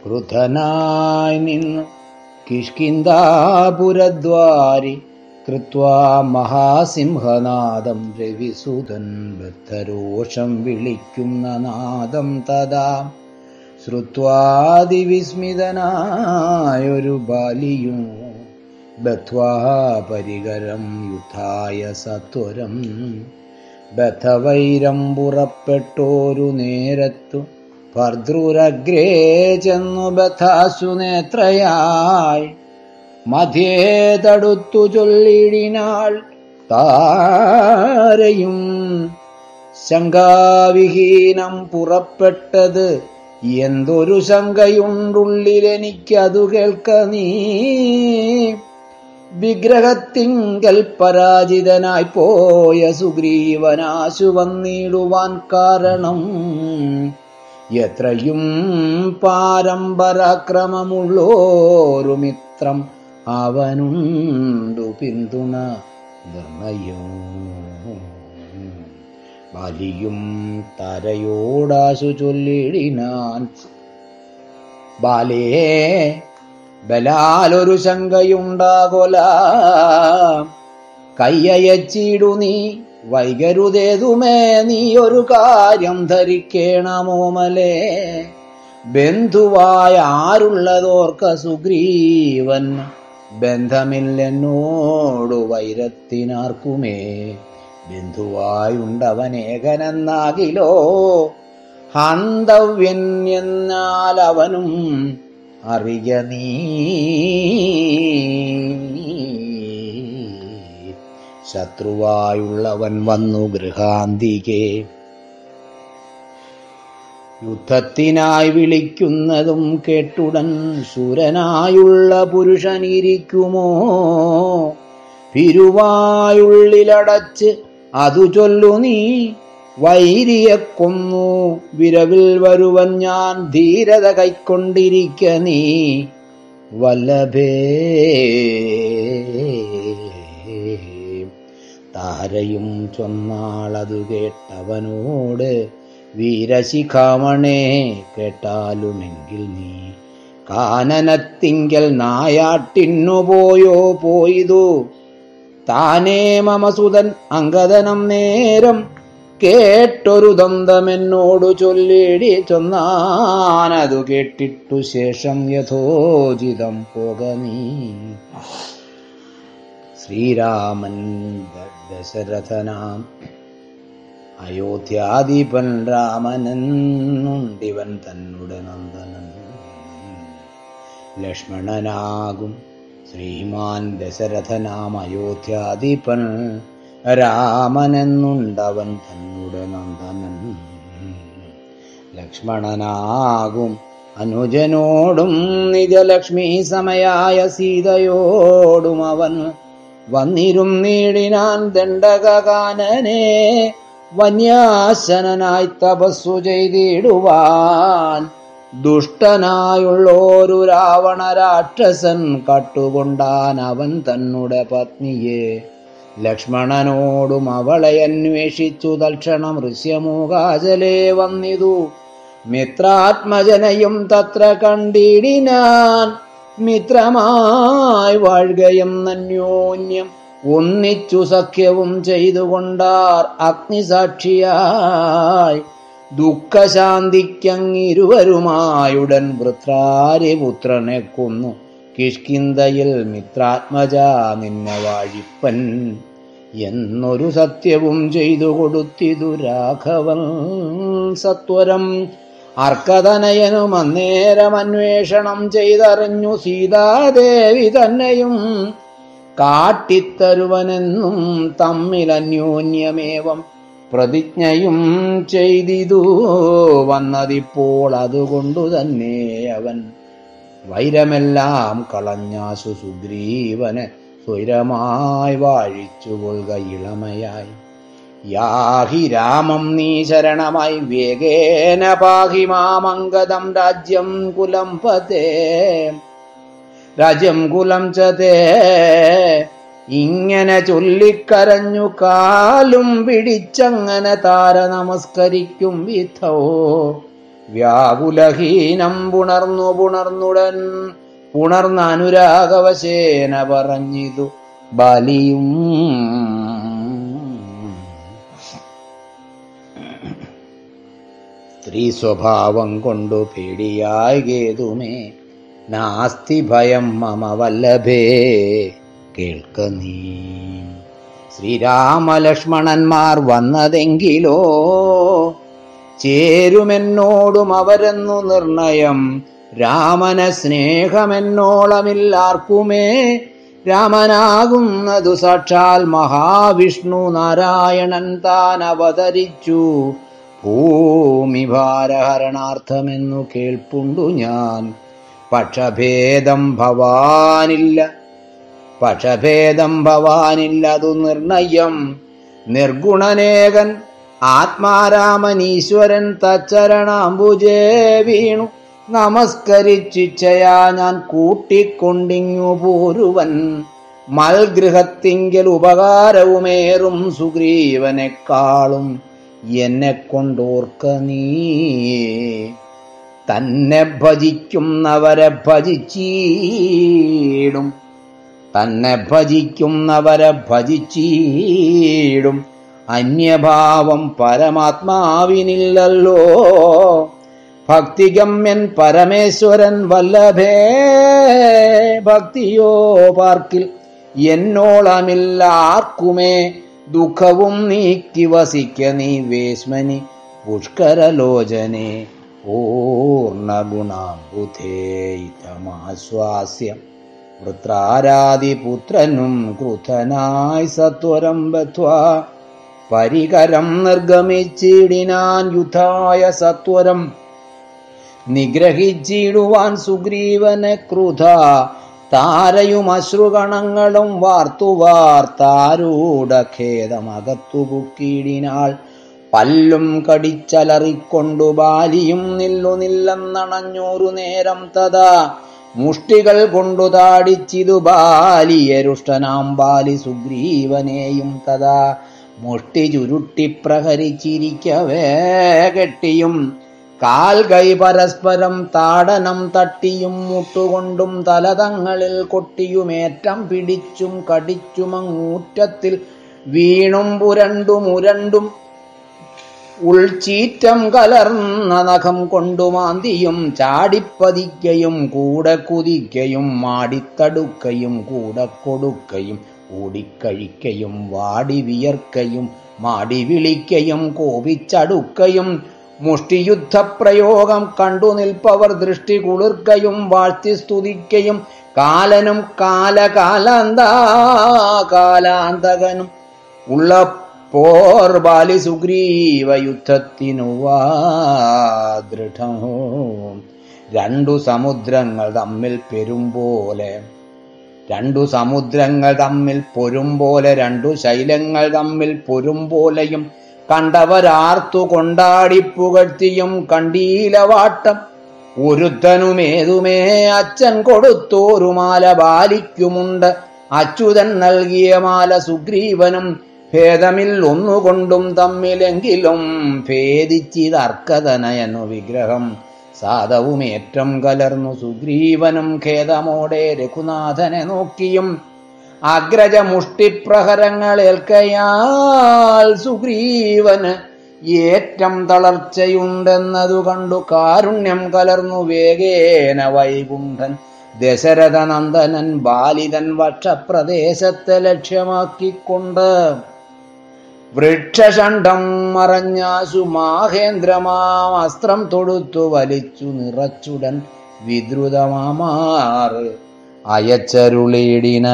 ക്രുധനായി നിന്നു കിഷ്കിന്താപുരദ്വാരി കൃത്വാ മഹാസിംഹനാദം രവിസുതൻ ബദ്ധരോഷം വിളിക്കുന്ന നാദം തഥാ ശ്രുത്വാതിവിസ്മിതനായൊരു ബാലിയും ബദ്ധ്വാ പരികരം യുദ്ധായ സത്വരം ബദ്ധവൈരം പുറപ്പെട്ടോരു നേരത്തു ഭർതൃരഗ്രേ ചെന്നു ബഥാസു നേത്രയായി മധ്യേ തടുത്തു ചൊല്ലിടിനാൾ താരയും ശങ്കാവിഹീനം പുറപ്പെട്ടത് എന്തൊരു ശങ്കയുണ്ടുള്ളിലെനിക്കതു കേൾക്ക നീ വിഗ്രഹത്തിങ്കൽ പരാജിതനായി പോയ സുഗ്രീവനാശു വന്നിടുവാൻ കാരണം എത്രയും പാരമ്പരാക്രമമുള്ളോരു മിത്രം അവനുണ്ടു പിന്തുണ നിർണയോ ബാലിയും തരയോടാശു ചൊല്ലിടിനാൻ ബാലേ ബലാലൊരു ശങ്കയുണ്ടാകൊല കയ്യയച്ചിടു നീ വൈകരുതേതുമേ നീ ഒരു കാര്യം ധരിക്കേണമോമലേ ബന്ധുവായ ആരുള്ളതോർക്ക സുഗ്രീവൻ ബന്ധമില്ലെന്നോടു വൈരത്തിനാർക്കുമേ ബന്ധുവായുണ്ടവനേകനെന്നാകിലോ ഹന്തവ്യൻ എന്നാൽ അവനും അറിയ നീ ശത്രുവായുള്ളവൻ വന്നു ഗൃഹാന്തികെ യുദ്ധത്തിനായി വിളിക്കുന്നതും കേട്ടുടൻ ശൂരനായുള്ള പുരുഷനിരിക്കുമോ പിരുവായുള്ളിലടച്ച് അതു ചൊല്ലു നീ വൈരിയെ കൊന്നു വിരവിൽ വരുവൻ ഞാൻ ധീരത കൈക്കൊണ്ടിരിക്ക നീ വല്ലഭേ താരയും ചൊന്നാളതു കേട്ടവനോട് വീരശിഖാമണേ കേട്ടാലുമെങ്കിൽ നീ കാനനത്തിങ്കൽ നായാട്ടിന്നു പോയോ പോയിതു താനേ മമസുതൻ അങ്കദനം നേരം കേട്ടൊരു ദന്തമെന്നോടു ചൊല്ലിടി ചൊന്നാനതു കേട്ടിട്ടു ശേഷം യഥോചിതം പോക നീ ശ്രീരാമൻ ദശരഥനാം അയോധ്യാധിപൻ രാമനെന്നുണ്ടിവൻ തന്നുടെ നന്ദനൻ ലക്ഷ്മണനാകും ശ്രീമാൻ ദശരഥനാം അയോധ്യാധിപൻ രാമനെന്നുണ്ടവൻ തന്നുടെ നന്ദനൻ ലക്ഷ്മണനാകും അനുജനോടും നിജലക്ഷ്മി സമയായ സീതയോടും അവൻ വന്നിരും നീടിനാൻ ദണ്ഡകാനനെ വന്യാശനായി തപസ്സു ചെയ്തിടുവാൻ ദുഷ്ടനായുള്ളോരു രാവണ രാക്ഷസൻ കട്ടുകൊണ്ടാൻ അവൻ തന്നുടെ പത്നിയെ ലക്ഷ്മണനോടും അവളെ അന്വേഷിച്ചു തൽക്ഷണം ഋഷ്യമൂകാചലേ വന്നിതു മിത്രാത്മജനയും തത്ര കണ്ടിടിനാൻ മിത്രമായി വാഴുകയും അന്യോന്യം ഒന്നിച്ചു സഖ്യവും ചെയ്തുകൊണ്ടാർ അഗ്നിസാക്ഷിയായി ദുഃഖശാന്തിക്കങ്ങിരുവരുമായുടൻ വൃത്രാരിപുത്രനെ കൊന്നു കിഷ്കിന്തയിൽ മിത്രാത്മജ നിന്നെ വാഴിപ്പൻ എന്നൊരു സത്യവും ചെയ്തു കൊടുത്തിതു രാഘവൻ സത്വരം അർക്കതനയനും അന്നേരം അന്വേഷണം ചെയ്തറിഞ്ഞു സീതാദേവി തന്നെയും കാട്ടിത്തരുവനെന്നും തമ്മിൽ അന്യോന്യമേവം പ്രതിജ്ഞയും ചെയ്തിതു വന്നതിപ്പോൾ അതുകൊണ്ടു തന്നെ അവൻ വൈരമെല്ലാം കളഞ്ഞാസു സുഗ്രീവനെ സ്വൈരമായി വാഴിച്ചു കൊള്ളുക ഇളമയായി യാഹി രാമം നീ ശരണമായി വേഗേന പാഹി മാമംഗതം രാജ്യം കുലം പതേ രാജ്യം കുലം ചതേ ഇങ്ങനെ ചൊല്ലിക്കരഞ്ഞു കാലും പിടിച്ചങ്ങനെ താര നമസ്കരിക്കും വിധോ വ്യാകുലഹീനം പുണർന്നു പുണർന്നുടൻ പുണർന്ന അനുരാഗവശേന പറഞ്ഞിതു ബലിയും സ്ത്രീ സ്വഭാവം കൊണ്ടു പേടിയായി കേതുമേ നാസ്തി ഭയം മമ വല്ലഭേ കേൾക്ക നീ ശ്രീരാമലക്ഷ്മണന്മാർ വന്നതെങ്കിലോ ചേരുമെന്നോടും അവരെന്നു നിർണയം രാമന സ്നേഹമെന്നോളമില്ലാർക്കുമേ രാമനാകുന്നതു സാക്ഷാൽ മഹാവിഷ്ണു നാരായണൻ താൻ അവതരിച്ചു ഭൂമിഭാരഹരണാർത്ഥമെന്നു കേൾപ്പുണ്ടു ഞാൻ പക്ഷഭേദം ഭവാനില്ല പക്ഷഭേദം ഭവാനില്ലതു നിർണയം നിർഗുണനേകൻ ആത്മാരാമനീശ്വരൻ തച്ചരണാംബുജേ വീണു നമസ്കരിച്ചിച്ചയാ ഞാൻ കൂട്ടിക്കൊണ്ടിങ്ങു പോരുവൻ മൽഗൃഹത്തിങ്കൽ ഉപകാരവുമേറും സുഗ്രീവനെക്കാളും എന്നെ കൊണ്ടോർക്ക നീ തന്നെ ഭജിക്കുന്നവരെ ഭജിച്ചീടും തന്നെ ഭജിക്കുന്നവരെ ഭജിച്ചീടും അന്യഭാവം പരമാത്മാവിനില്ലല്ലോ ഭക്തിഗമ്യൻ പരമേശ്വരൻ വല്ലഭേ ഭക്തിയോ പാർക്കിൽ എന്നോളമില്ല ആർക്കുമേ ദുഃഖവും നീക്കി വസിക്ക നീ വേശ്മനി പുഷ്കരലോചനെ പൂർണ്ണഗുണാബുധേയിതമാശ്വാസ്യം വൃത്രാരാതിപുത്രനും ക്രുധനായി സത്വരം ബധ്വാ പരികരം നിർഗമിച്ചിടിനാൻ യുദ്ധായ സത്വരം നിഗ്രഹിച്ചിടുവാൻ സുഗ്രീവനെ ക്രുധ താരയും അശ്രുകണങ്ങളും വാർത്തുവാർത്താരൂഢഖേദമകത്തു പുക്കിയിടിനാൾ പല്ലും കടിച്ചലറിക്കൊണ്ടു ബാലിയും നില്ലു നില്ലെന്നണഞ്ഞൂറു നേരം തഥാ മുഷ്ടികൾ കൊണ്ടു താടിച്ചിതു ബാലിയരുഷ്ടനാം ബാലി സുഗ്രീവനെയും തഥാ മുഷ്ടി ചുരുട്ടി പ്രഹരിച്ചിരിക്കവേ കെട്ടിയും കാൽ കൈ പരസ്പരം താടനം തട്ടിയും മുട്ടുകൊണ്ടും തലതങ്ങളിൽ കൊട്ടിയുമേറ്റം പിടിച്ചും കടിച്ചുമങ്ങൂറ്റത്തിൽ വീണും പുരണ്ടും ഉരണ്ടും ഉൾച്ചീറ്റം കലർന്ന നഖം കൊണ്ടു മാന്തിയും ചാടിപ്പതിക്കയും കൂടെ കുതിക്കയും മാടിത്തടുക്കയും കൂടെ കൊടുക്കയും ഓടിക്കഴിക്കയും വാടി വിയർക്കയും മാടി വിളിക്കയും കോപിച്ചടുക്കയും മുഷ്ടിയുദ്ധപ്രയോഗം കണ്ടു നിൽപ്പവർ ദൃഷ്ടി കുളിർക്കയും വാഴ്ത്തി സ്തുതിക്കയും കാലനും കാലകാലാന്താ കാലാന്തകനും ഉള്ള പോർ ബാലി സുഗ്രീവ യുദ്ധത്തിനു ദൃഢമോ രണ്ടു സമുദ്രങ്ങൾ തമ്മിൽ പെരുമ്പോലെ രണ്ടു സമുദ്രങ്ങൾ തമ്മിൽ പൊരുമ്പോലെ രണ്ടു ശൈലങ്ങൾ തമ്മിൽ പൊരുമ്പോലെയും കണ്ടവരാർത്തു കൊണ്ടാടി പുകഴ്ത്തിയും കണ്ടീലവാട്ടം ഒരുത്തനുമേതുമേ അച്ഛൻ കൊടുത്തോരു മാല ബാലിക്കുമുണ്ട് അച്യുതൻ നൽകിയ മാല സുഗ്രീവനും ഭേദമിൽ ഒന്നുകൊണ്ടും തമ്മിലെങ്കിലും ഭേദിച്ചിതർക്കതനയനു വിഗ്രഹം സാധവുമേറ്റം കലർന്നു സുഗ്രീവനും ഖേദമോടെ രഘുനാഥനെ നോക്കിയും അഗ്രജ മുഷ്ടിപ്രഹരങ്ങൾ ഏൽക്കയാൽ സുഗ്രീവന് ഏറ്റം തളർച്ചയുണ്ടെന്നതു കണ്ടു കാരുണ്യം കലർന്നു വേഗേന വൈകുണ്ഠൻ ദശരഥ നന്ദനൻ ബാലിതൻ വക്ഷപ്രദേശത്തെ ലക്ഷ്യമാക്കിക്കൊണ്ട് വൃക്ഷഷണ്ഡം മറഞ്ഞാശു മാഹേന്ദ്രമാം അസ്ത്രം തൊടുത്തു വലിച്ചു നിറച്ചുടൻ വിദ്രുതമാമാറ് അയച്ചരുളിടിന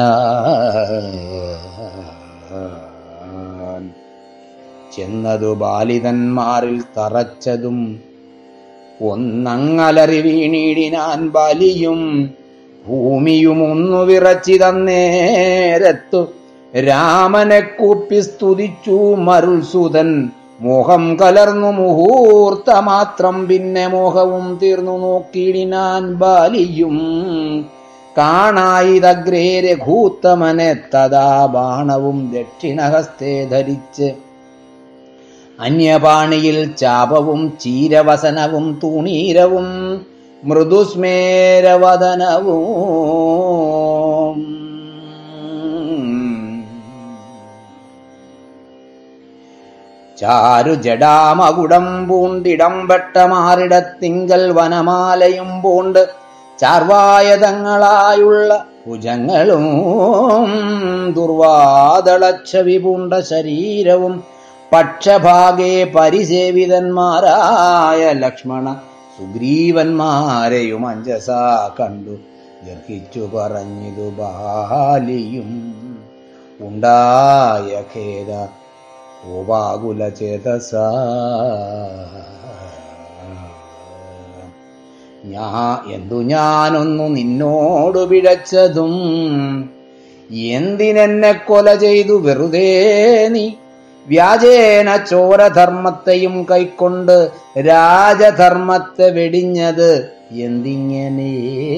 ചെന്നതു ബാലിതന്മാരിൽ തറച്ചതും ഒന്നങ്ങലറി വീണിടിനാൻ ബലിയും ഭൂമിയും ഒന്നു വിറച്ചിതന്നേരത്തു രാമനെ കൂപ്പി സ്തുതിച്ചു മരുൾസുതൻ മോഹം കലർന്നു മുഹൂർത്തമാത്രം പിന്നെ മോഹവും തീർന്നു നോക്കിയിടിനാൻ ബാലിയും കാണായിതഗ്രേ രഘൂത്തമനെ തഥാ ബാണവും ദക്ഷിണഹസ്തേ ധരിച്ച് അന്യപാണിയിൽ ചാപവും ചീരവസനവും തൂണീരവും മൃദുസ്മേരവദനവും ചാരു ജടാമകുടം പൂണ്ടിടം വെട്ടമാറിടത്തിങ്കൽ വനമാലയും പൂണ്ട് ചാർവായതങ്ങളായുള്ള ഭുജങ്ങളും ദുർവാദളച്ചവി പൂണ്ട ശരീരവും പക്ഷഭാഗേ പരിസേവിതന്മാരായ ലക്ഷ്മണ സുഗ്രീവന്മാരെയും അഞ്ജസ കണ്ടു ഗർഹിച്ചു പറഞ്ഞിതു ബാലിയും ഉണ്ടായ ഖേദ കോപാകുല ചേതസ ഞാ എന്തു ഞാനൊന്നു നിന്നോട് പിഴച്ചതും എന്തിനെന്നെ കൊല ചെയ്തു വെറുതെ നീ വ്യാജേന ചോരധർമ്മത്തെയും കൈക്കൊണ്ട് രാജധർമ്മത്തെ വെടിഞ്ഞത് എന്തിങ്ങനെ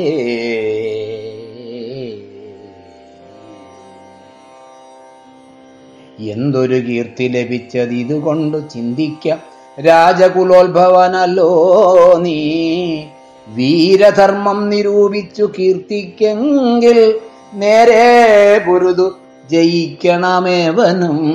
എന്തൊരു കീർത്തി ലഭിച്ചത് ഇതുകൊണ്ട് ചിന്തിക്കാം രാജകുലോത്ഭവനല്ലോ നീ വീരധർമ്മം നിരൂപിച്ചു കീർത്തിക്കെങ്കിൽ നേരെ പുരുതു ജയിക്കണമേവനും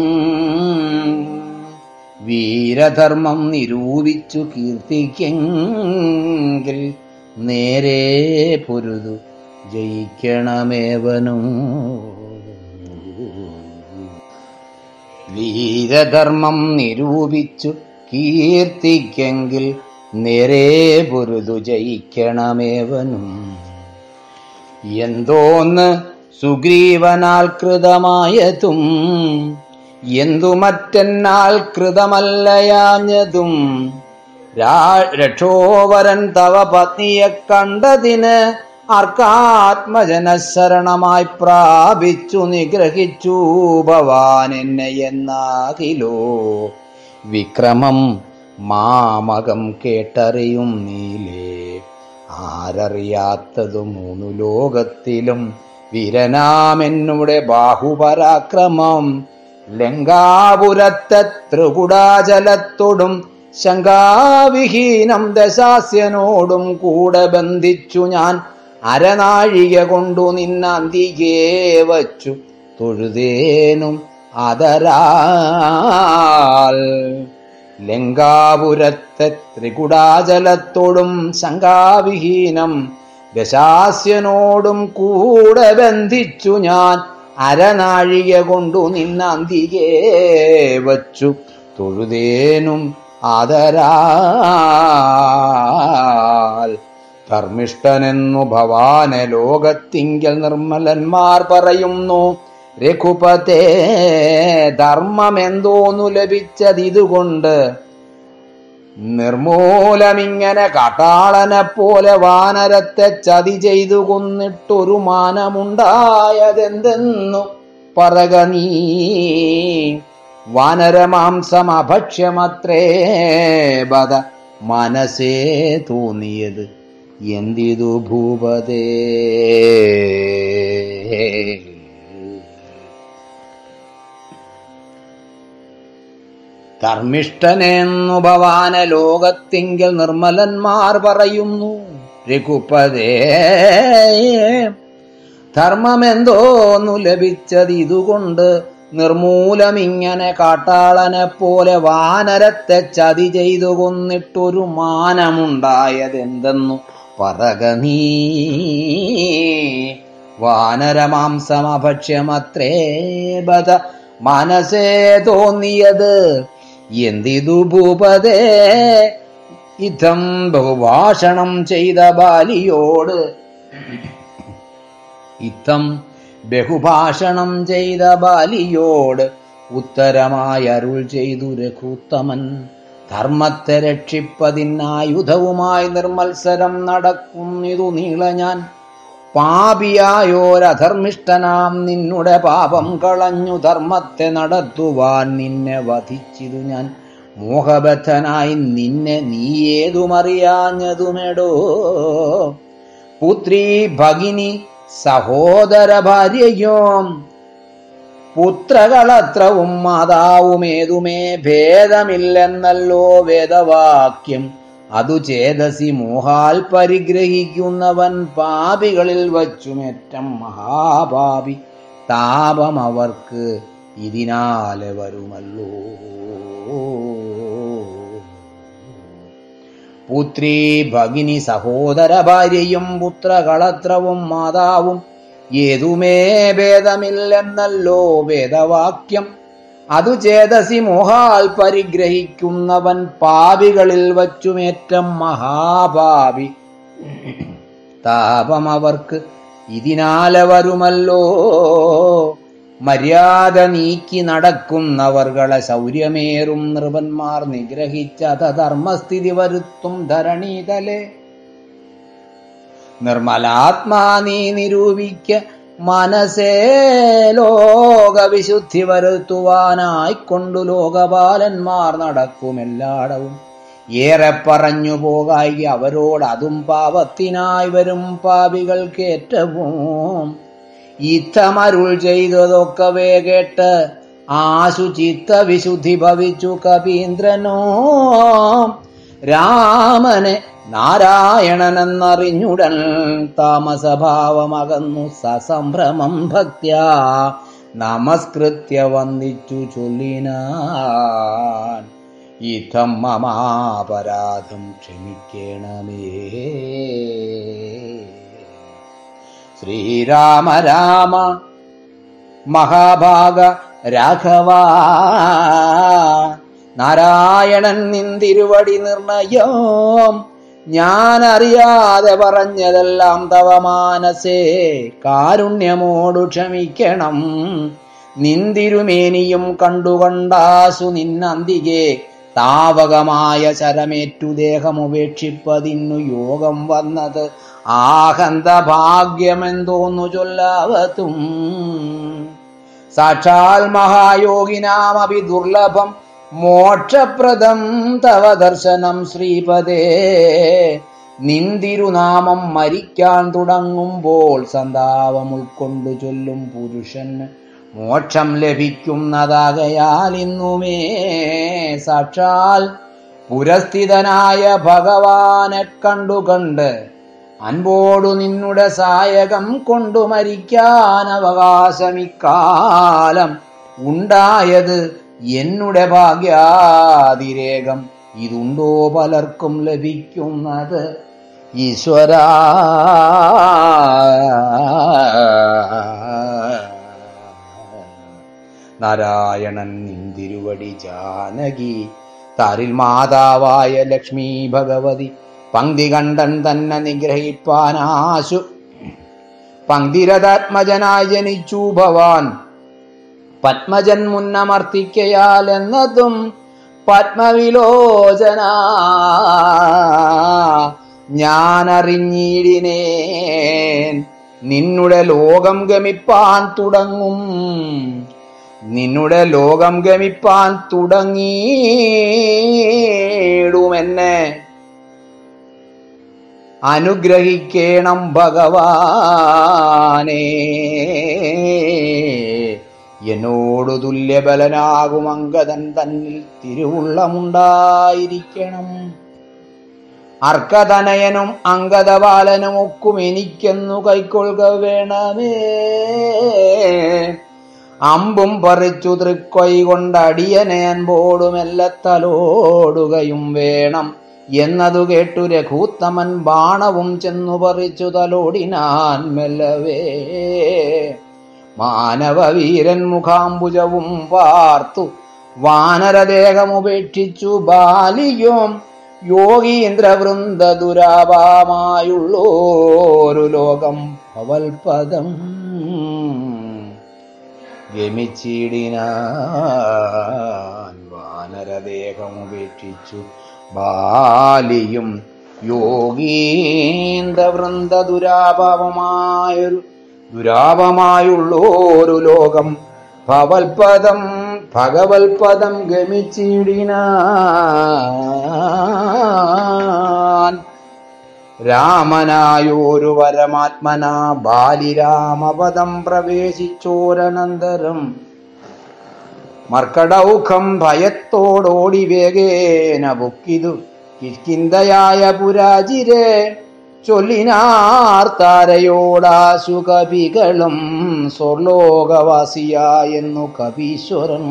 വീരധർമ്മം നിരൂപിച്ചു കീർത്തിക്കെങ്കിൽ നേരെ പൊരുതു ജയിക്കണമേവനും വീരധർമ്മം നിരൂപിച്ചു കീർത്തിക്കെങ്കിൽ നേരെ പൊരുതു ജയിക്കണമേവനും എന്തോന്ന് സുഗ്രീവനാൽ കൃതമായതും എന്തു മറ്റെന്നാൽ കൃതമല്ലയാഞ്ഞതും രാ- രക്ഷോവരൻ തവ പത്നിയെ കണ്ടതിന് ആർക്കാത്മജനശരണമായി പ്രാപിച്ചു നിഗ്രഹിച്ചു ഭവാൻ എന്നെ എന്നാകിലോ വിക്രമം മാമകം കേട്ടറിയും നീലേ ആരറിയാത്തതു മൂന്നു ലോകത്തിലും വീരനാമെന്നുടെ ബാഹുപരാക്രമം ലങ്കാപുരത്തെ ത്രികുടാചലത്തോടും ശങ്കാവിഹീനം ദശാസ്യനോടും കൂടെ ബന്ധിച്ചു ഞാൻ അരനാഴിക കൊണ്ടു നിന്നന്തികേ വച്ചു തൊഴുതേനും അതരാൽ ലങ്കാപുരത്തെ ത്രികുടാചലത്തോടും ശങ്കാവിഹീനം ദശാസ്യനോടും കൂടെ ബന്ധിച്ചു ഞാൻ അരനാഴിക കൊണ്ടു നിന്നന്തികേ വച്ചു തൊഴുതേനും ആദരാൽ ധർമ്മിഷ്ഠനെന്നു ഭവാന ലോകത്തിങ്കൽ നിർമ്മലന്മാർ പറയുന്നു രഘുപതേ ധർമ്മമെന്തോന്നു ലഭിച്ചതിതുകൊണ്ട് നിർമൂലമിങ്ങനെ കാട്ടാളനെ പോലെ വാനരത്തെ ചതി ചെയ്തു കൊന്നിട്ടൊരു മാനമുണ്ടായതെന്തെന്നു പറക നീ വാനരമാംസം അഭക്ഷ്യമത്രേ ബത മനസ്സേ തോന്നിയത് എന്തിതു ഭൂപതേ ധർമ്മിഷ്ഠനെന്നു ഭവാന ലോകത്തിങ്കൽ നിർമ്മലന്മാർ പറയുന്നു രഘുപതേ ധർമ്മമെന്തോന്നു ലഭിച്ചത് ഇതുകൊണ്ട് നിർമൂലമിങ്ങനെ കാട്ടാളനെ പോലെ വാനരത്തെ ചതി ചെയ്തു കൊന്നിട്ടൊരു മാനമുണ്ടായതെന്തെന്നു പറക നീ വാനരമാംസമഭക്ഷ്യമത്രേ ബത മനസ്സേ തോന്നിയത് എന്തിതു ഭൂപതേ ഇതം ബഹുഭാഷണം ചെയ്ത ബാലിയോട് ഇത്തം ബഹുഭാഷണം ചെയ്ത ബാലിയോട് ഉത്തരമായി അരുൾ ചെയ്തു രഘുത്തമൻ ധർമ്മത്തെ രക്ഷിപ്പതിനായുധവുമായി നിർമത്സരം നടക്കുന്നിതു നീള ഞാൻ പാപിയായോരധർമ്മിഷ്ഠനാം നിന്നുടെ പാപം കളഞ്ഞു ധർമ്മത്തെ നടത്തുവാൻ നിന്നെ വധിച്ചിതു ഞാൻ മോഹബദ്ധനായി നിന്നെ നീ ഏതുമറിയാഞ്ഞതുമെടോ പുത്രി ഭഗിനി സഹോദര ഭാര്യയോം പുത്രകളത്രവും മാതാവുമേതുമേ ഭേദമില്ലെന്നല്ലോ വേദവാക്യം അതു ചേതസി മോഹാൽ പരിഗ്രഹിക്കുന്നവൻ പാപികളിൽ വച്ചുമേറ്റം മഹാപാപി താപം അവർക്ക് ഇതിനാലെ വരുമല്ലോ പുത്രീ ഭഗിനി സഹോദര ഭാര്യയും പുത്രകളത്രവും മാതാവും ഏതുമേ ഭേദമില്ലെന്നല്ലോ വേദവാക്യം അതു ചേതസി മോഹാൽ പരിഗ്രഹിക്കുന്നവൻ പാപികളിൽ വച്ചുമേറ്റം മഹാപാപി താപം അവർക്ക് ഇതിനാലെ വരുമല്ലോ മര്യാദ നീക്കി നടക്കുന്നവർകളെ ശൗര്യമേറും നൃപന്മാർ നിഗ്രഹിച്ച ധർമ്മസ്ഥിതി വരുത്തും ധരണീതലേ നിർമ്മലാത്മാ നീ നിരൂപിക്ക മനസ്സേ ലോകവിശുദ്ധി വരുത്തുവാനായിക്കൊണ്ടു ലോകപാലന്മാർ നടക്കുമെല്ലാടവും ഏറെ പറഞ്ഞു പോകായി അവരോട് അതും പാപത്തിനായി വരും പാപികൾക്കേറ്റവും ഇത്തമരുൾ ചെയ്തതൊക്കവേ കേട്ട് ആശു ചിത്ത വിശുദ്ധി ഭവിച്ചു കപീന്ദ്രനോ രാമനെ നാരായണനെന്നറിഞ്ഞുടൻ താമസഭാവമകന്നു സസംഭ്രമം ഭക്ത്യാ നമസ്കൃത്യ വന്ദിച്ചു ചൊല്ലിനാൻ ഇതം മമാപരാധം ക്ഷമിക്കണമേ ശ്രീരാമ രാമ മഹാഭാഗ രാഘവ നാരായണൻ നിന്തിരുവടി നിർണയം ഞാൻ അറിയാതെ പറഞ്ഞതെല്ലാം തവ മാനസേ കാരുണ്യമോടു ക്ഷമിക്കണം നിന്തിരുമേനിയും കണ്ടുകൊണ്ടാസു നിന്നന്തികെ താവകമായ ശരമേറ്റു ദേഹമുപേക്ഷിപ്പതിന്നു യോഗം വന്നത് ആഹന്ത ഭാഗ്യമെന്തോന്നു ചൊല്ലാവത്തും സാക്ഷാൽ മഹായോഗിനാമപി ദുർലഭം മോക്ഷപ്രദം തവ ദർശനം ശ്രീപദേ നിന്തിരുനാമം മരിക്കാൻ തുടങ്ങുമ്പോൾ സന്താപം ഉൾക്കൊണ്ടു ചൊല്ലും പുരുഷന് മോക്ഷം ലഭിക്കുന്നതാകയാൽ ഇന്നുമേ സാക്ഷാൽ പുരസ്ഥിതനായ ഭഗവാനെ കണ്ടുകണ്ട് അൻപോടു നിന്നുടെ സായകം കൊണ്ടു മരിക്കാൻ അവകാശമിക്കാലം ഉണ്ടായത് എന്നുടെ ഭാഗ്യാതിരേകം ഇതുണ്ടോ പലർക്കും ലഭിക്കുന്നത് ഈശ്വര നാരായണൻ നിന്തിരുവടി ജാനകി താരിൽ മാതാവായ ലക്ഷ്മി ഭഗവതി പങ്ക്തി കണ്ടൻ തന്നെ നിഗ്രഹിപ്പാനാശു പങ്ക്തിരഥാത്മജനായി ജനിച്ചു ഭവാൻ പത്മജൻ മുന്നമർത്തിക്കയാൽ എന്നതും പത്മവിലോചന ഞാനറിഞ്ഞിടിനേൻ നിന്നുടെ ലോകം ഗമിപ്പാൻ തുടങ്ങും നിന്നുടെ ലോകം ഗമിപ്പാൻ തുടങ്ങിയിടുമെന്നെ അനുഗ്രഹിക്കേണം ഭഗവാനേ എന്നോടു തുല്യബലനാകും അങ്കദൻ തന്നിൽ തിരുവുള്ളമുണ്ടായിരിക്കണം അർക്കതനയനും അങ്കദബാലനും ഒക്കും എനിക്കെന്നു കൈക്കൊള്ളുക വേണമേ അമ്പും പറിച്ചു തൃക്കൊയ് കൊണ്ടടിയനെ അൻപോടുമെല്ലത്തലോടുകയും വേണം എന്നതു കേട്ടു രഘൂത്തമൻ ബാണവും ചെന്നു പറിച്ചു തലോടിനാൻ മെല്ലവേ മാനവവീരൻ മുഖാംബുജവും പാർത്തു വാനരദേഹമുപേക്ഷിച്ചു ബാലിയും യോഗീന്ദ്രവൃന്ദ ദുരാപാമായുള്ളോരു ലോകം ഭവൽപദം ഗമിച്ചിടിനാൻ വാനരദേഹമുപേക്ഷിച്ചു ബാലിയും യോഗീന്ദ്രവൃന്ദ ദുരാപാപമായൊരു ദുരാപമായുള്ളോരു ലോകം ഭവൽപദം ഭഗവൽപദം ഗമിച്ചിടിനാൻ രാമനായോരു പരമാത്മന ബാലിരാമപദം പ്രവേശിച്ചോരനന്തരം മർക്കടൗഖം ഭയത്തോടോടി വേഗേന പൊക്കിതു കിഷ്കിന്തയായ പുരാജിരെ ചൊല്ലിനാർത്താരയോടാശു കവികളും സ്വർലോകവാസിയായെന്നു കവീശ്വരൻ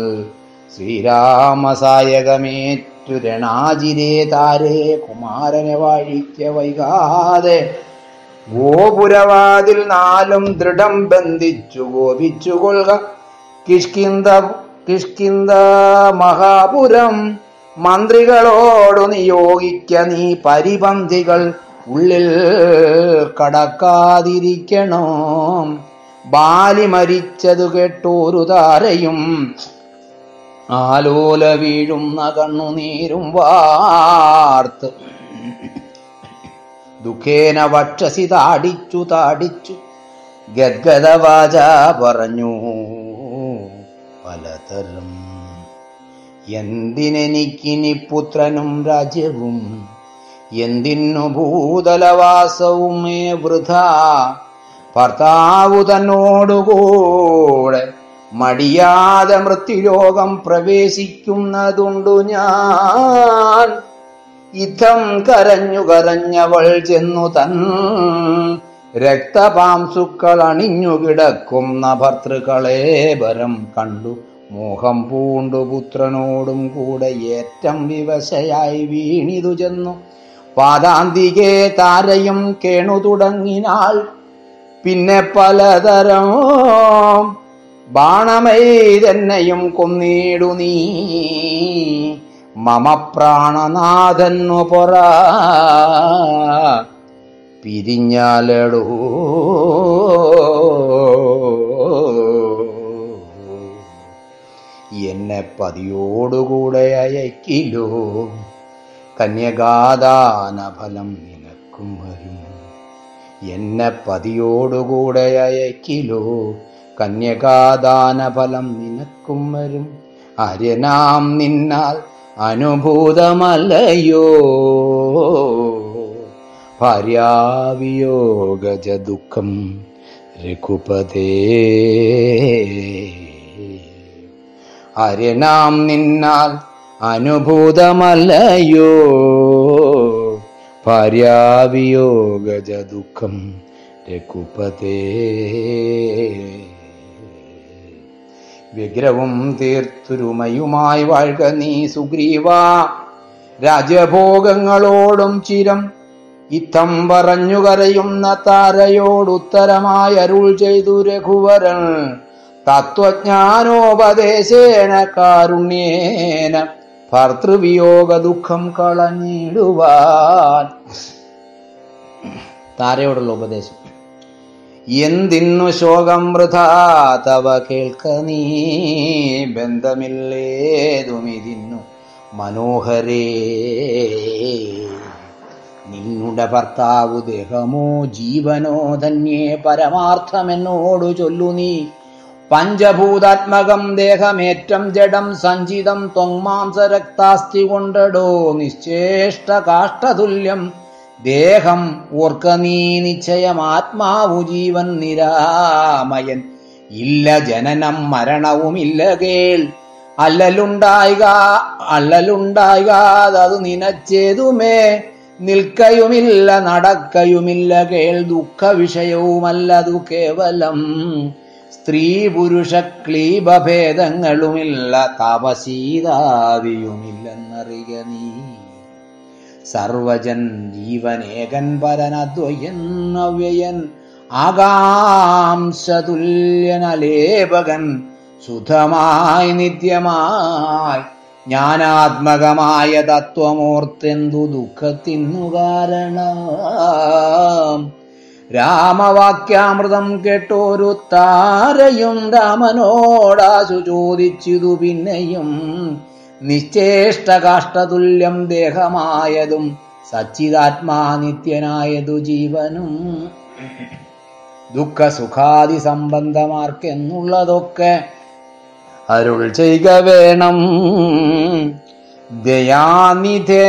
ശ്രീരാമസായകമേറ്റു രണാജിരേ താരേ കുമാരനെ വാഴിക്ക വൈകാതെ ഗോപുരവാതിൽ നാലും ദൃഢം ബന്ധിച്ചു ഗോപിച്ചു കൊള്ളുക കിഷ്കിന്ത കിഷ്കിന്ത മഹാപുരം മന്ത്രികളോടു നിയോഗിക്ക നീ പരിപന്തികൾ ഉള്ളിൽ കടക്കാതിരിക്കണോ ബാലി മരിച്ചതു കേട്ടോരു താരയും ആലോല വീഴുന്ന കണ്ണുനീരും വാർത്ത് ദുഃഖേന വക്ഷസി താടിച്ചു താടിച്ചു ഗദ്ഗദവാച പറഞ്ഞു പലതരം എന്തിനെനിക്കിനി പുത്രനും രാജ്യവും എന്തിനു ഭൂതലവാസവും മേ വൃഥ ഭർത്താവു തന്നോടുകൂടെ മടിയാതെ മൃത്യുലോകം പ്രവേശിക്കുന്നതുണ്ടു ഞാൻ ഇത്തം കരഞ്ഞു കരഞ്ഞവൾ ചെന്നു തൻ രക്തപാംസുക്കൾ അണിഞ്ഞു കിടക്കുന്ന ഭർത്തൃക്കളെ വരം കണ്ടു മോഹം പൂണ്ടു പുത്രനോടും കൂടെ ഏറ്റം വിവശയായി വീണിതു ചെന്നു പാദാന്തികെ താരയും കേണു തുടങ്ങിനാൾ പിന്നെ പലതരം ബാണമൈതെന്നെയും കൊന്നിടു നീ മമ പ്രാണനാഥന്നു പൊറ പിരിഞ്ഞാലടോ എന്നെ പതിയോടുകൂടെ അയക്കിലോ കന്യകാദാന ഫലം നിനക്കും വരും എന്നെ പതിയോടുകൂടെ അയക്കിലോ കന്യകാദാന ഫലം നിനക്കും വരും ആര്യനാം നിന്നാൽ അനുഭൂതമല്ലയോ ഭാര്യാവിയോഗജ ദുഃഖം രഘുപതേ ആര്യനാം നിന്നാൽ അനുഭൂതമല്ലയോ ഭാര്യാവിയോഗജ ദുഃഖം രഘുപതേ വിഗ്രഹവും തീർത്തുരുമയുമായി വാഴ്ക നീ സുഗ്രീവ രാജഭോഗങ്ങളോടും ചിരം ഇത്തം പറഞ്ഞു കരയുന്ന താരയോടുത്തരമായി അരുൾ ചെയ്തു രഘുവരൻ തത്വജ്ഞാനോപദേശേന കാരുണ്യേന ഭർത്തൃവിയോഗ ദുഃഖം കളഞ്ഞിടുവാൻ താരയോടുള്ള ഉപദേശം എന്തിന്നു ശോകം വൃഥാ തവ കേൾക്ക നീ ബന്ധമില്ലേതുമിതിന്നു മനോഹരേ നിന്നുടെ ഭർത്താവു ദേഹമോ ജീവനോ ധന്യേ പരമാർത്ഥമെന്നോടു ചൊല്ലു നീ പഞ്ചഭൂതാത്മകം ദേഹമേറ്റം ജഡം സഞ്ചിതം ത്വങ്മാംസരക്താസ്തി കൊണ്ടടോ നിശ്ചേഷ്ട കാഷ്ടതുല്യം ദേഹം ഓർക്ക നീ നിശ്ചയം ആത്മാവു ജീവൻ നിരാമയൻ ഇല്ല ജനനം മരണവുമില്ല കേൾ അല്ലലുണ്ടായിക അല്ലലുണ്ടായിക അത് നിനച്ചേതുമേ നിൽക്കയുമില്ല നടക്കയുമില്ല കേൾ ദുഃഖ വിഷയവുമല്ലതു കേവലം സ്ത്രീ പുരുഷ ക്ലീബഭേദങ്ങളുമില്ല താപശീതാദിയുമില്ലെന്നറിയ നീ സർവജൻ ജീവനേകൻ പരനദ്വയൻ അവ്യയൻ ആകാംശതുല്യനലേപകൻ ശുദ്ധമായി നിത്യമായി ജ്ഞാനാത്മകമായ തത്വമോർത്തെന്തു ദുഃഖത്തിനു കാരണം രാമവാക്യാമൃതം കേട്ടോരു താരയും രാമനോടാശു ചോദിച്ചിതു പിന്നെയും നിശ്ചേഷ്ടകാഷ്ടതുല്യം ദേഹമായതും സച്ചിതാത്മാനിത്യനായതു ജീവനും ദുഃഖ സുഖാദി സംബന്ധമാർക്കെന്നുള്ളതൊക്കെ അരുൾ ചെയ്യുക വേണം ദയാനിധേ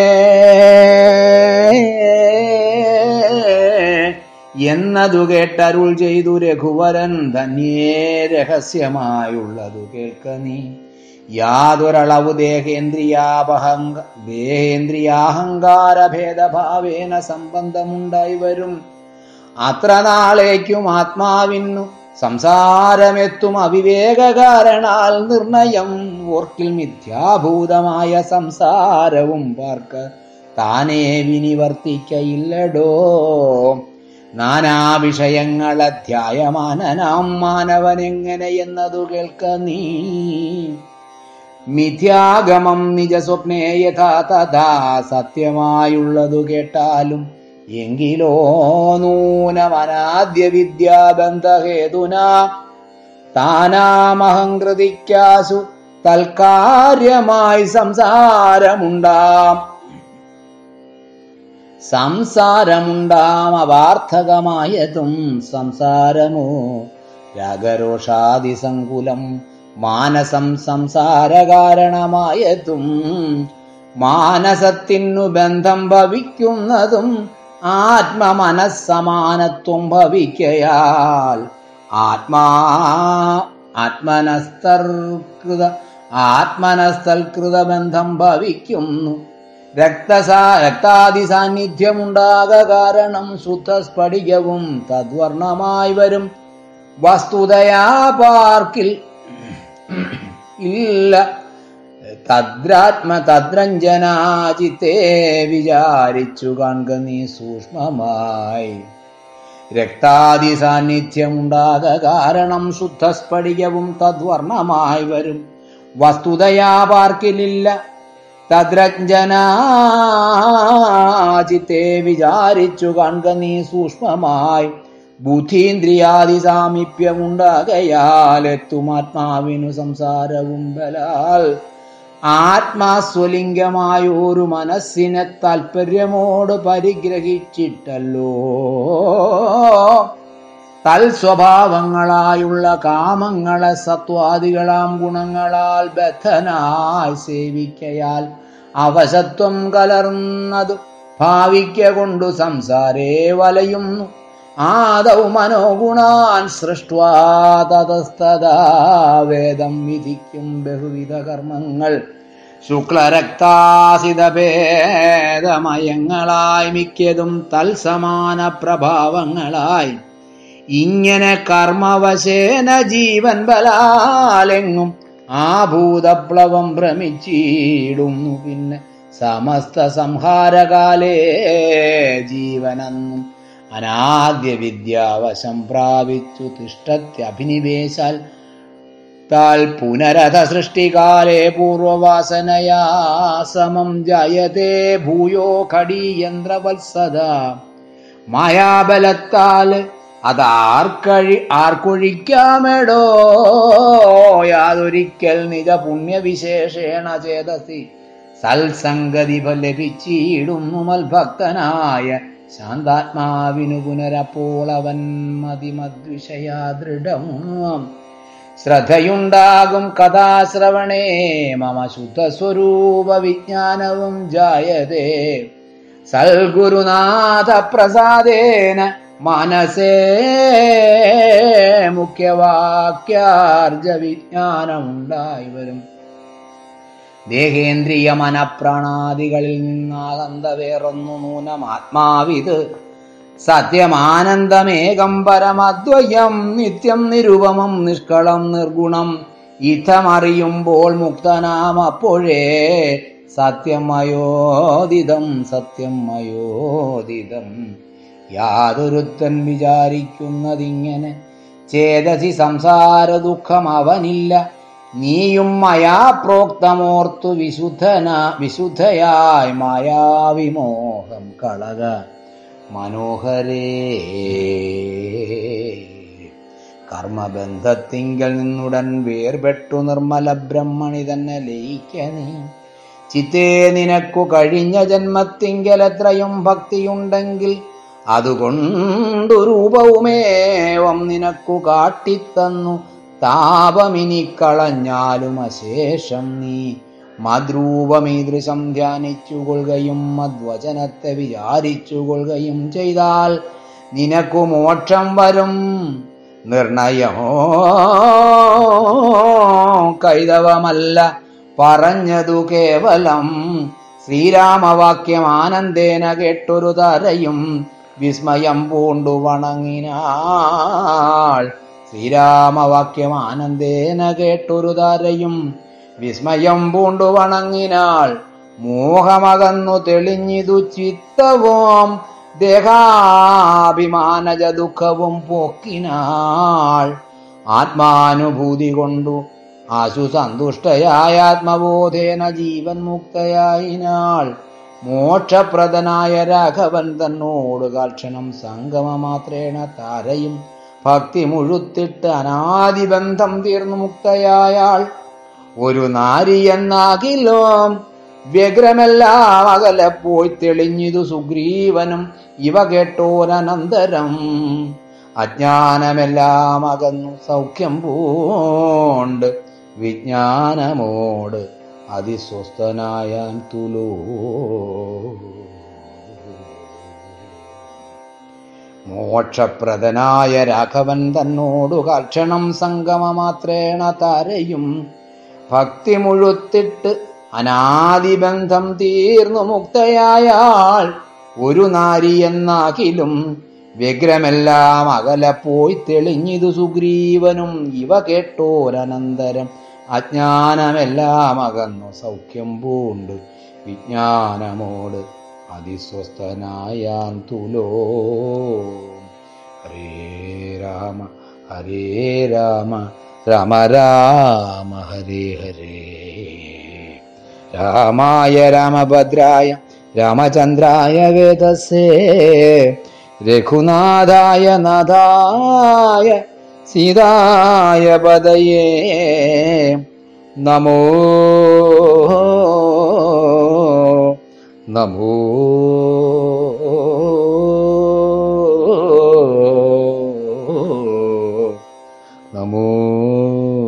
എന്നതു കേട്ടരുൾ ചെയ്തു രഘുവരൻ ധന്യേ രഹസ്യമായുള്ളതു കേൾക്ക നീ യാതൊരളവ് ദേഹേന്ദ്രിയാപഹങ്ക ദേഹേന്ദ്രിയാഹങ്കാര ഭേദഭാവേന സംബന്ധമുണ്ടായി വരും അത്ര നാളേക്കും ആത്മാവിന്നു സംസാരമെത്തും അവിവേക കാരണാൽ നിർണയം ഓർക്കിൽ മിഥ്യാഭൂതമായ സംസാരവും പാർക്ക താനേ വിനിവർത്തിക്കയില്ലടോ നാനാ വിഷയങ്ങൾ അധ്യായമാനനാം മാനവനെങ്ങനെ എന്നതു കേൾക്ക നീ മിഥ്യാഗമം നിജസ്വപ്നേ യഥാ തഥാ സത്യമായുള്ളതു കേട്ടാലും എങ്കിലോ നൂനമനാദ്യ വിദ്യാബന്ധഹേതുന താനാമഹങ്കൃതിക്കാസു തൽക്കാര്യമായി സംസാരമുണ്ടാം സംസാരമുണ്ടാം അവാർത്ഥകമായതും സംസാരമോ രാഗരോഷാദിസങ്കുലം മാനസം സംസാരകാരണമായതും മാനസത്തിനു ബന്ധം ഭവിക്കുന്നതും ആത്മമനസ്സമാനത്വം ഭവിക്കയാൽ ആത്മാ ആത്മനസ്തർകൃത ആത്മനസ്തൽകൃത ബന്ധം ഭവിക്കുന്നു രക്തസാ രക്താദി സാന്നിധ്യമുണ്ടാക കാരണം ശുദ്ധ സ്ഫടികവും തദ്വർണമായി വരും വസ്തുതയാ പാർക്കിൽ ഇല്ല തദ്രാത്മ തദ്രഞ്ജനാചിത്തെ വിചാരിച്ചു കാണുക നീ സൂക്ഷ്മമായി രക്താദി സാന്നിധ്യമുണ്ടാക കാരണം ശുദ്ധ സ്ഫടികവും തദ്വർണമായി വരും വസ്തുതയാ പാർക്കിലില്ല തദ്രഞ്ജനാചിത്തെ വിചാരിച്ചു കാണുക നീ സൂക്ഷ്മമായി ബുദ്ധീന്ദ്രിയാദി സാമീപ്യമുണ്ടാകയാൽ എത്തുമാത്മാവിനു സംസാരവും ബലാൽ ആത്മാസ്വലിംഗമായ ഒരു മനസ്സിനെ താൽപ്പര്യമോട് പരിഗ്രഹിച്ചിട്ടല്ലോ തൽസ്വഭാവങ്ങളായുള്ള കാമങ്ങളെ സത്വാദികളാം ഗുണങ്ങളാൽ ബദ്ധനായി സേവിക്കയാൽ അവശത്വം കലർന്നതു ഭാവിക്ക കൊണ്ടു സംസാരേ വലയുന്നു ആദൗ മനോഗുണാൻ സൃഷ്ട്വാ തതസ്തദാ വേദം വിധിക്കും ബഹുവിധ കർമ്മങ്ങൾ ശുക്ലരക്താസിതഭേദമയങ്ങളായി മിക്കതും തൽസമാന പ്രഭാവങ്ങളായി ഇങ്ങനെ കർമ്മവശേന ജീവൻ ബലാലെങ്ങും ആ ഭൂതപ്ലവം ഭ്രമിച്ചിടുന്നു പിന്നെ സമസ്ത സംഹാരകാലേ ജീവനെന്നും അനാദ്യ വിദ്യാവശം പ്രാപിച്ചു തിഷ്ടത്യഭിനിവേശാൽ താൽ പുനരഥ സൃഷ്ടികാലേ പൂർവവാസനയാ സമം ജയതേ ഭൂയോ ഖടീയന്ത്രവത്സദ മായാബലത്താൽ അതാർക്കഴി ആർക്കൊഴിക്കാമെടോ യാതൊരിക്കൽ നിജ പുണ്യവിശേഷേണ ചേതസി സൽസംഗതി ലഭിച്ചിടുന്നു മൽഭക്തനായ ശാന്താത്മാവിനു പുനരപ്പോൾ അവൻ മതിമദ്വിഷയാ ദൃഢം ശ്രദ്ധയുണ്ടാകും കഥാശ്രവണേ മമ ശുദ്ധസ്വരൂപ വിജ്ഞാനവും ജായതേ സൽഗുരുനാഥ പ്രസാദേന മനസേ മുഖ്യവാക്യാർജ വിജ്ഞാനമുണ്ടായി വരും ദേഹേന്ദ്രിയ മനപ്രാണാദികളിൽ നിന്നാകന്ത വേറൊന്നു നൂനം ആത്മാവിത് സത്യമാനന്ദമേകം പരമദ്വയം നിത്യം നിരുപമം നിഷ്കളം നിർഗുണം ഇത്തമറിയുമ്പോൾ മുക്തനാം അപ്പോഴേ സത്യം മയോദിതം സത്യം മയോദിതം യാതൊരുത്തൻ വിചാരിക്കുന്നതിങ്ങനെ ചേതസി സംസാര ദുഃഖം അവനില്ല നീയും മയാ പ്രോക്തമോർത്തു വിശുദ്ധന വിശുദ്ധയായി മായാവിമോഹം കളക മനോഹരേ കർമ്മബന്ധത്തിങ്കൽ നിന്നുടൻ വേർപെട്ടു നിർമ്മല ബ്രഹ്മണി തന്നെ ലയിക്കനേ ചിത്തേ നിനക്കു കഴിഞ്ഞ ജന്മത്തിങ്കൽ എത്രയും ഭക്തിയുണ്ടെങ്കിൽ അതുകൊണ്ടു രൂപവുമേവം നിനക്കു കാട്ടിത്തന്നു താപമിനി കളഞ്ഞാലും അശേഷം നീ മദ്രൂപമീദൃശം ധ്യാനിച്ചുകൊള്ളുകയും മദ്വചനത്തെ വിചാരിച്ചുകൊള്ളുകയും ചെയ്താൽ നിനക്കു മോക്ഷം വരും നിർണയമോ കൈതവമല്ല പറഞ്ഞതു കേവലം ശ്രീരാമവാക്യം ആനന്ദേന കേട്ടൊരു തരയും വിസ്മയം പൂണ്ടു വണങ്ങിനാൾ ശ്രീരാമവാക്യം ആനന്ദേന കേട്ടൊരു താരയും വിസ്മയം പൂണ്ടു വണങ്ങിനാൾ മോഹമകന്നു തെളിഞ്ഞിതു ചിത്തവും ദേഹാഭിമാനജ ദുഃഖവും പോക്കിനാൾ ആത്മാനുഭൂതി കൊണ്ടു ആശു സന്തുഷ്ടയായ ആത്മബോധേന ജീവൻ മുക്തയായിനാൾ മോക്ഷപ്രദനായ രാഘവൻ തന്നോട് കാൽക്ഷണം സംഗമമാത്രേണ താരയും ഭക്തി മുഴുത്തിട്ട് അനാദിബന്ധം തീർന്നു മുക്തയായാൾ ഒരു നാരി എന്നാകിലോ വ്യഗ്രമെല്ലാം അകലെ പോയി തെളിഞ്ഞിതു സുഗ്രീവനും ഇവ കേട്ടോരനന്തരം അജ്ഞാനമെല്ലാം അകന്നു സൗഖ്യം പൂണ്ട് വിജ്ഞാനമോട് അതിസ്വസ്ഥനായാൻ തുലോ മോക്ഷപ്രദനായ രാഘവൻ തന്നോടു കാക്ഷണം സംഗമമാത്രേണ താരയും ഭക്തി മുഴുത്തിട്ട് അനാദിബന്ധം തീർന്നു മുക്തയായാൾ ഒരു നാരി എന്നാകിലും വ്യഗ്രമെല്ലാം അകലെ പോയി തെളിഞ്ഞിതു സുഗ്രീവനും ഇവ കേട്ടോരനന്തരം അജ്ഞാനമെല്ലാം അകന്നു സൗഖ്യം പൂണ്ട് വിജ്ഞാനമോട് അതിസ്വസ്ഥനായാൻ തുലോ ഹരേ രാമ ഹരേ രാമ രാമ രാമ ഹരേ ഹരേ രാമായ രാമഭദ്രായ രാമചന്ദ്രായ വേദസേ രഘുനാഥായ നാഥായ സീതായ പദയേ നമോ നമോ നമോ